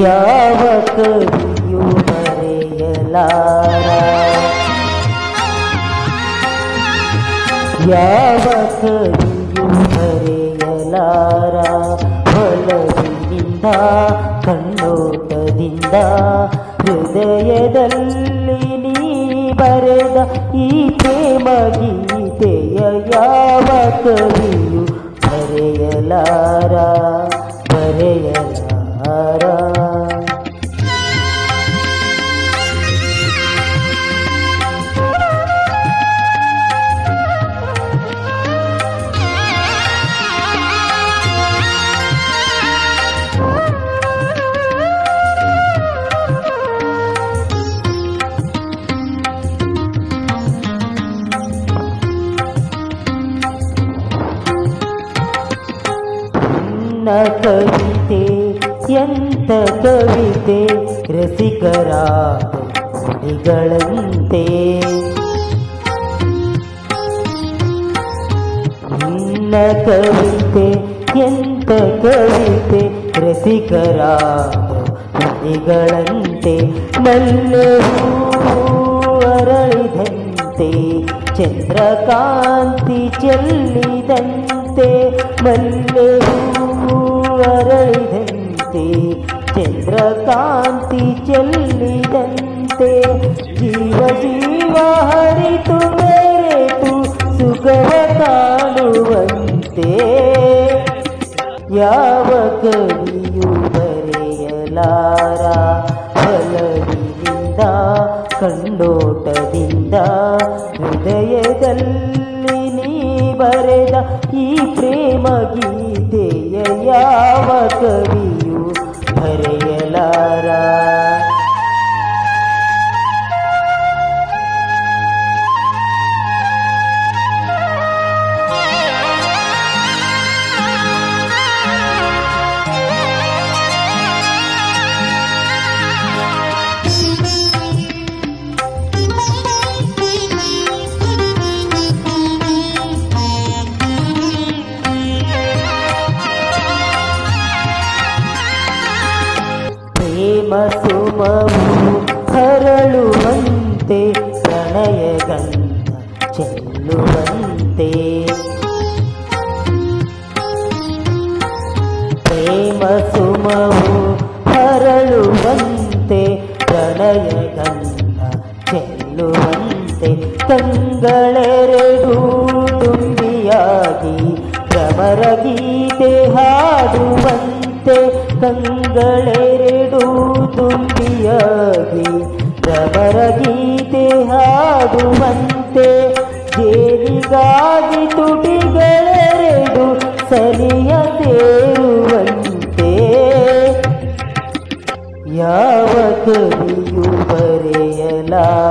ಯಾವ ಕವಿಯು ಮರೆಯಲಾರ ಯಾವ ಕವಿಯು ಮರೆಯಲಾರ ಒಲವಿನಿಂದ ಕಣ್ಣೋಟದಿಂದ ಹೃದಯದಲ್ಲಿ ನೀ ಬರೆದ ಈ ಪ್ರೇಮ ಗೀತೆಯ ಯಾವ ಕವಿಯು ಬರೆಯಲಾರ ಬರೆಯಲಾರ ನನ್ನ ಕವಿತೆ ಎಂತ ಕವಿತೆ ರಸಿಕರ ನುಡಿಗಳಂತೆ ನಿನ್ನ ಕವಿತೆ ಎಂತ ಕವಿತೆ ರಸಿಕರ ನುಡಿಗಳಂತೆ ಮಲ್ಲೆ ಅರಳಿದಂತೆ ಚಂದ್ರಕಾಂತಿ ಚೆಲ್ಲಿದಂತೆ ಮಲ್ಲೆ ಅರಳಿದಂತೆ ಚಂದ್ರಕಾಂತಿ ಚೆಲ್ಲಿದಂತೆ ಜೀವ ಜೀವ ಹರಿತು ಮೇರೆತು ಸುಖವ ಕಾಣುವಂತೆ ಯಾವ ಕವಿಯು ಬರೆಯಲಾರ ಬಲವಿನಿಂದ ಕಂಡೋಟದಿಂದ ಹೃದಯದಲ್ಲಿ ನೀ ಬರೆದ ಈ ಪ್ರೇಮ ಗೀತೆಯ ಯಾವ ಕವಿಯು ಬರೆಯಲಾರ ಪ್ರೇಮ ಸುಮವು ಹರಳುವಂತೆ ಪ್ರಣಯ ಗಂಧ ಚೆಲ್ಲುವಂತೆ ಪ್ರೇಮ ಸುಮವು ಹರಳುವಂತೆ ಪ್ರಣಯ ಗಂಧ ಚೆಲ್ಲುವಂತೆ ಕಂಗಳೆರಡು ತುಂಬಿಯಾಗಿ ಭ್ರಮರ ಗೀತೆ ಹಾಡುವಂತೆ ಕಂಗಳೆರಡು ತುಂಬಿಯಾಗಿ ಭ್ರಮರ ಗೀತೆ ಹಾಡುವಂತೆ ಜೇನಿಗಾಗಿ ತುಟಿಗಳೆರಡು ಸಲಿಯ ಸೇರುವಂತೆ ಯಾವ ಕವಿಯು ಬರೆಯಲಾರ